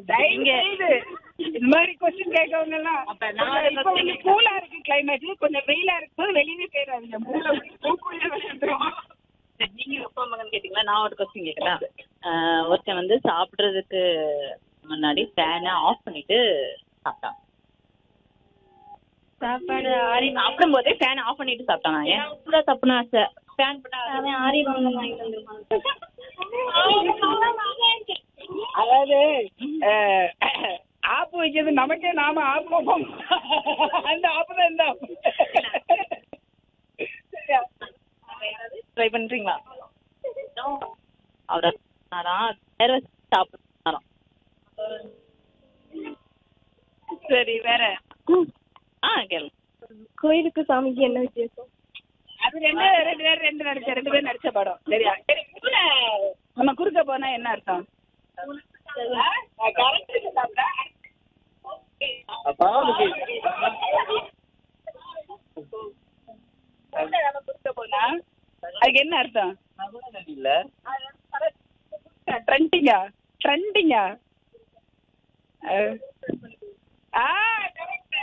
தயவு இங்க செய்து இந்த மாதிரி கொஸ்டின் கேட்கவங்க எல்லாம் அப்ப நான் ஒரு இப்ப question கொஞ்சம் கூலா இருக்கு கிளைமேட் கொஞ்சம் வெயிலா இருக்கும்போது வெளியே போயிடாதீங்க மூளை மூக்குள்ளே விழுந்துரும். சரி, நீங்க அப்பா மகன் கேட்டீங்களா நான் ஒரு கொஸ்டின் கேட்கலாம் ஒருத்தன் வந்து சாப்பிடுறதுக்கு முன்னாடி ஃபேனை ஆஃப் பண்ணிட்டு சாப்பிட்டான் சாப்பாடு ஆரி சாப்பிடும் போதே ஃபேனை ஆஃப் பண்ணிட்டு சாப்பிட்டான் ஏன் கூட தப்புனா ஃபேன் பண்ணா அவன் ஆரி வாங்க வாங்கிட்டு வந்திருப்பான் அதாவது அஹ், ஆப்பு வைக்கிறது நமக்கே நாம ஆப்பு வைப்போம் அந்த ஆப்பு தான் இந்த ஆப்பு சரியா? ட்ரை பண்றீங்களா அவர் வேற சாப்பிடுறாராம் சரி வேற ஆ கேளு கோயிலுக்கு சாமிக்கு என்ன வித்தியாசம் அது ரெண்டு ரெண்டு பேர் ரெண்டு நடிச்ச ரெண்டு பேர் நடிச்ச படம் சரியா சரி இதுல நம்ம குறுக்க போனா என்ன அர்த்தம் ஆ, correct சாப்பிட்டா. உள்ள நம்ம குறுக்க போனா அதுக்கு என்ன அர்த்தம் ட்ரெண்டிங்கா ட்ரெண்டிங்கா ஆ correct.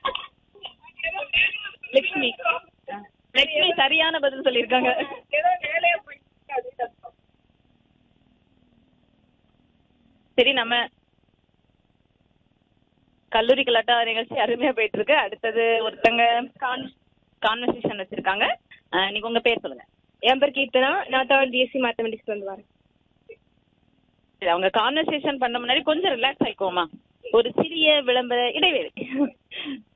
லட்சுமி லட்சுமி சரியான பதில் சொல்லியிருக்காங்க ஏதோ வேலையா போயிட்டு அப்படின்னு அர்த்தம். சரி நம்ம கல்லூரி கலாட்டா நிகழ்ச்சி அருமையா போயிட்டு இருக்கு அடுத்தது ஒருத்தங்க கான்வர்சேஷன் வச்சிருக்காங்க அஹ், நீங்க உங்க பேர் சொல்லுங்க என் பேர் கீர்த்தனா நான் தேர்ட் பிஎஸ்சி மேத்தமெட்டிக்ஸ் வந்து வரேன் சரி அவங்க கான்வர்சேஷன் பண்ண முன்னாடி கொஞ்சம் ரிலாக்ஸ் ஆயிக்கோமா ஒரு சிறிய விளம்பர இடைவேளை